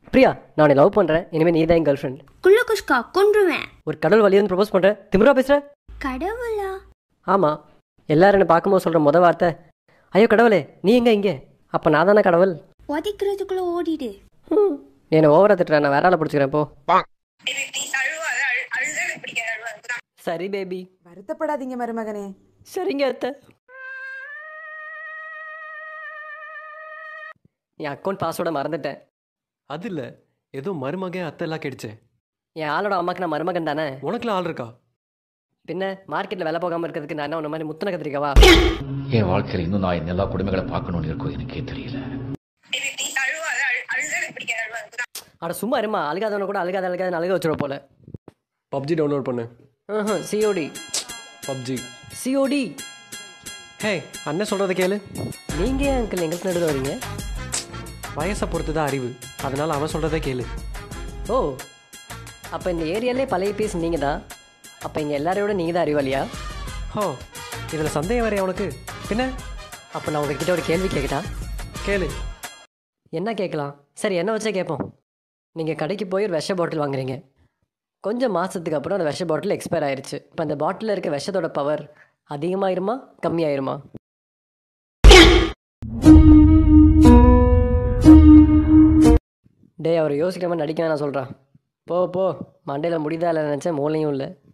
பிரியா நான் உன்னை லவ் பண்ணுறேன் இனிமேல் நீ தான் என் கேர்ள் ஃப்ரெண்ட் குள்ள குஷ்கா கொன்றுவேன் ஒரு கடவுள் வழியிருந்து ப்ரப்போஸ் பண்ணுறேன் திமிரா பேசுகிற கடவுளா ஆமாம் எல்லாரும் என்னை பார்க்கும்போது சொல்கிற முத வார்த்தை ஐயோ கடவுளே நீ எங்க இங்கே அப்போ நான் தானே கடவுள் உதைக்கிறதுக்குள்ள ஓடிடு ஹம், நீ என்னை ஓவரா திட்டுற நான் வேற ஆளை பிடிச்சிக்கிறேன் போ சரி பேபி வருத்தப்படாதீங்க மருமகனே சரிங்க அத்தை என் அக்கௌண்ட் பாஸ்வேர்டை மறந்துட்டேன் அது இல்லை ஏதோ மருமகன் அத்தை எல்லாம் கெடிச்சேன் என் ஆளோட அம்மாக்கு நான் மருமகன் தானே உனக்குலாம் ஆள் இருக்கா பின்ன மார்க்கெட்டில் வேலை போகாமல் இருக்கிறதுக்கு நான் என்ன உன்ன மாதிரி முத்தன கத்திரிக்கவா என் வாழ்க்கையில் இன்னும் நான் இந்த எல்லா குடும்பங்களை பார்க்கணும்னு இருக்கோ எனக்கே தெரியல அட சும்மா இருமா அழுகாதவன கூட அழுகாத அழுகாத அழுக வச்சிட போல பப்ஜி டவுன்லோட் பண்ணு சிஓடி பப்ஜி சிஓடி ஹே அண்ணன் சொல்கிறத கேளு நீங்க ஏன் அங்கிள் எங்களுக்கு நடுவில் வரீங்க வயசை பொறுத்து தான் அறிவு அதனால அவன் சொல்கிறத கேளு ஓ அப்போ இந்த ஏரியாலே பழைய பீஸ் நீங்கள் தான் அப்போ இங்கே எல்லாரையோட நீங்கள் தான் அறிவாளியா ஹோ இதில் சந்தேகம் வேறையா உனக்கு பின்ன அப்போ நான் உங்ககிட்ட ஒரு கேள்வி கேட்கட்டா கேளு என்ன கேட்கலாம் சரி என்ன வச்சே கேட்போம் நீங்கள் கடைக்கு போய் ஒரு விஷ பாட்டில் வாங்குறீங்க கொஞ்சம் மாதத்துக்கு அப்புறம் அந்த விஷ பாட்டில் எக்ஸ்பயர் ஆயிருச்சு இப்போ அந்த பாட்டிலில் இருக்க விஷத்தோட பவர் அதிகமாயிருமா கம்மியாயிருமா டேய் அவர் யோசிக்காம நடிக்க நான் சொல்கிறேன் போ போ மண்டையில் முடிதா இல்லை நினச்சேன் மூளையும் இல்லை